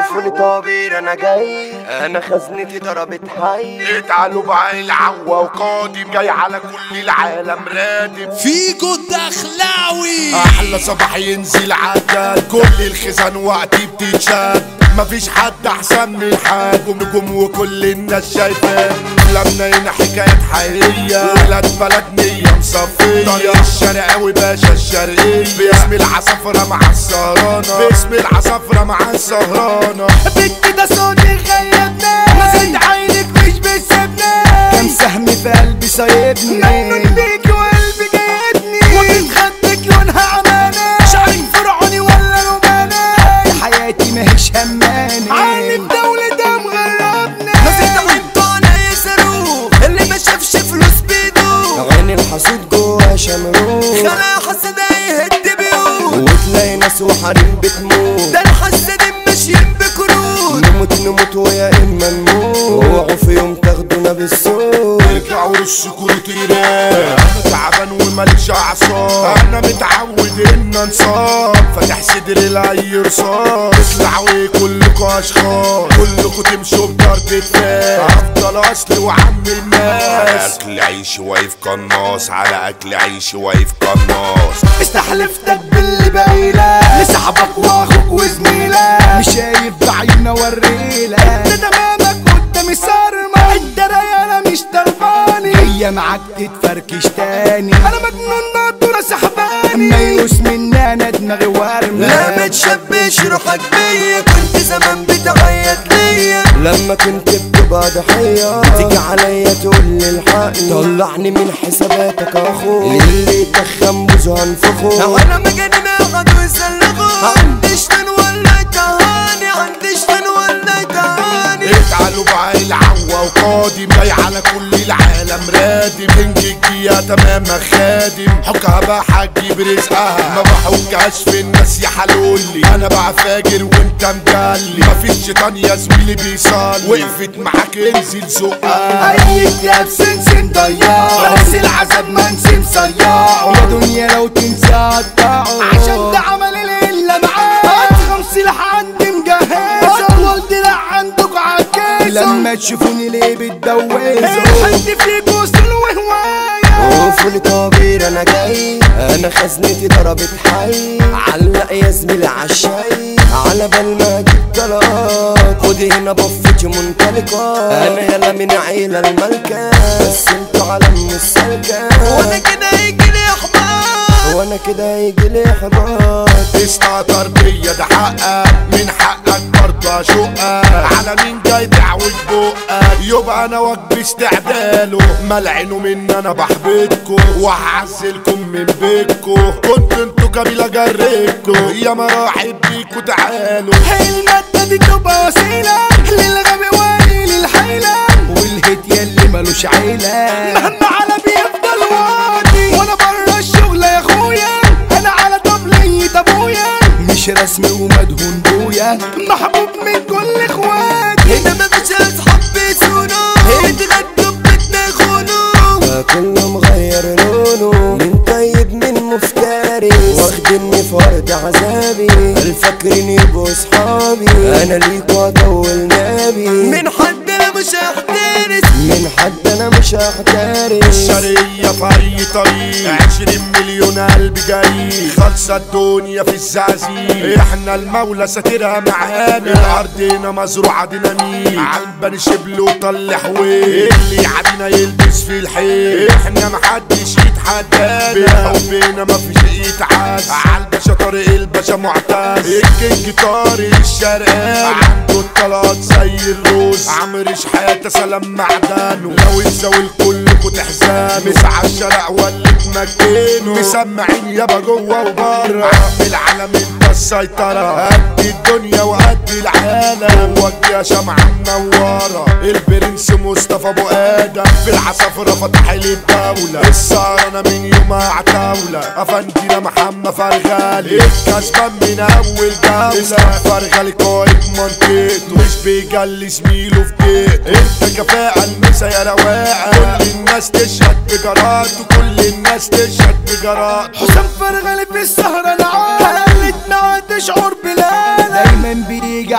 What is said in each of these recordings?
قفل طابير انا جاي انا خزنتي ضربت حي اتعالوا بقى العوا وقادم جاي على كل العالم رادم فيجو الدخلاوي احلى صباح ينزل عدل كل الخزان وقتي بتتشد مفيش حد احسن من حد نجوم وكل الناس شايفاه لمنا هنا حكايات حقيقية ولاد بلد نية مصفية طريق الشرقاوي باشا الشرقية باسم العصافرة مع السهرانة باسم العصافرة مع السهرانة بنت ده صوتي غيبنا نزلت عينك مش بتسيبنا كم سهم في قلبي سايبني مجنون بيك وقلبي جايبني وجد خدك لونها عمانة شعرك فرعوني ولا روماني حياتي ماهيش هماني عيني بدولة ده مغربنا نزلت عينتو انا يسروق اللي ما شافش فلوس بيدو عين الحسود جوا شمروخ خلا حسد يهد بيوت وتلاقي ناس وحريم بتموت ده الحسد ماشيين بكروت نموت نموت ويا اما نموت اوعوا في يوم تاخدونا بالسوق ارجعوا رشكوا تيران انا تعبان وماليش اعصاب انا متعود ان انصاب فاتح صدري لاي رصاص اطلعوا كلكوا اشخاص كلكوا تمشوا بضرب فاس افضل اصلي وعم الناس اكل عيش واقف قناص على اكل عيش واقف قناص استحلفتك باللي باقيلك لصاحبك واخوك وزميلك مش شايف بعيوننا وريلك انت تمامك قدامي صارمة انت ريالة مش طلباني هي معاك تتفركش تاني انا مجنون ناطورة سحباني اما يقوس مني انا دماغي ورمة لا ما تشبش روحك بيا كنت زمان بتعيط ليا لما كنت بتبقى ضحية تيجي عليا تقول لي الحقني طلعني من حساباتك يا اخو اللي يتخن بوزه هنفخه انا مجانين قعدوا يسلخوا عندي شتن ولا تهاني عندي شتن ولا تهاني اتعالوا بقى العوا وقادم جاي على كل العالم رادم تنجي يا تمام خادم حكها بقى هتجيب رزقها ما بحكهاش في الناس يا حلولي انا بقى فاجر وانت مجلي مفيش شيطان يا زميلي بيصلي وقفت معاك انزل زقها اي كتاب سنسن ضياع بس العذاب ما نسيم صياعه يا دنيا لو تنسى قطعه عشان ده عمل الا معاه خمس سلاح عندي مجهزه اطول دراع عندك عكازه لما تشوفوني ليه بتدوزوا حد فيك وصل وهوايه قفل طابير انا جاي انا خزنتي ضربت حي علق يا زميلي عالشاي على بال ما اجيب طلقات خدي هنا بفتي منطلقة انا يلا من عيلة الملكة بس انتوا عالم مش سالكة وانا كده يجي لي احباط وانا كده هيجي لي احباط تسعة تربية ده حقك من حقك برضه اشقك على مين جاي دعوة بقك يبقى انا واجب استعداله ملعنوا من انا بحبطكم وهعزلكم من بيتكم كنتوا انتوا جميلة جريتكم يا مراحب بيكوا تعالوا المادة دي تبقى وسيلة للغبي وللحيلة والهيت يلي ملوش عيلة مهما على بيفضل واطي وانا برا الشغل يا اخويا انا على طبلية ابويا مش رسمي ومدهون بويا محبوب من كل اخواتي هنا مفيش اصحاب بيسونو اتغدوا ببيتنا يخونوا فكله مغير لونه من طيب من مفتري واخدني فرد عذابي الفاكرين يبقوا صحابي انا ليك واطول نابي من حد انا مش هحترس من حد انا مش هحترس الشرقية في أي طريق عشرين مليون قلب جاي خلصة الدنيا في الزعزيق احنا المولى ساترها معانا الأرض هنا مزروعة ديناميت عنبن شبل وطل حويل اللي يعدينا يلبس في الحيل احنا محدش يتحدانا بحبنا مفيش يتعاد عالباشا طارق الباشا معتز الكينج طارق الشرقاوي عنده الطلقات زي الروز عمرو شحاتة سلام معدنه لو الزاوي كلكوا تحزنوا مسعى الشارع ولا تمكنوا مسمعين يابا جوه وبره عم العالم انت السيطرة قد الدنيا وقد العالم وجه شمعة منورة البرنس مصطفى ابو ادم في العصافرة فتح لي الدولة السهرانة من يوم عتاولة افندينا محمد فرغالي الكسبان من اول جولة فرغالي قائد منطقته مش بيجلي زميله في بيته انت كفاءة المسا يا رواقة كل الناس تشهد بجراته كل الناس تشهد بجراته حسام فرغلي في السهرة العالم خلتنا تشعر بلالة دايما بيجي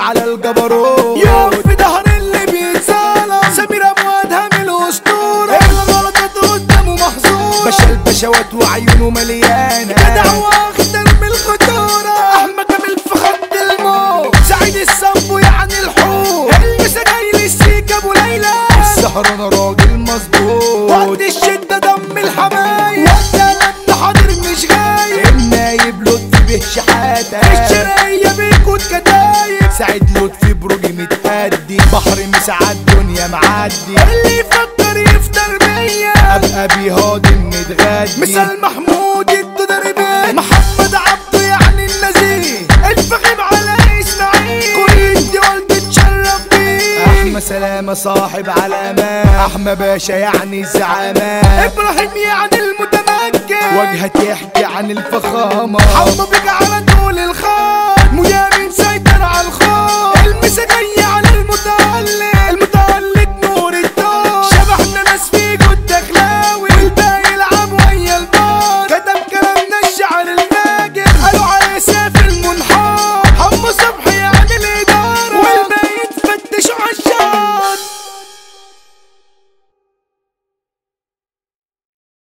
على الجبروت يقف في ظهر اللي بيتظلم سمير ابو ادهم الاسطوره الغلطات قدامه محظوره باشا البشوات وعيونه مليانه جدع واخدر من الخطوره احمد جميل في خط الموت سعيد الصبو يعني الحوت المسا جاي للسيك ابو ليلى السهر انا راجل مظبوط وقت الشده دم الحمايه وقت لما حاضر مش غايب النايب لطفي به شحاته الشرقيه بيكون كتايب سعيد لطفي بروجي متأدي بحر مساعد الدنيا معدي اللي يفكر يفطر بيا ابقى بيهاضم متغدي مثال محمود الدربي محمد عبده يعني النزيه الفخم على اسماعيل كل دي قلت تشرف بيه احمد سلامة صاحب علامات احمد باشا يعني الزعامات ابراهيم يعني المتمكن وجهك يحكي عن الفخامة حمو بيك على طول الخام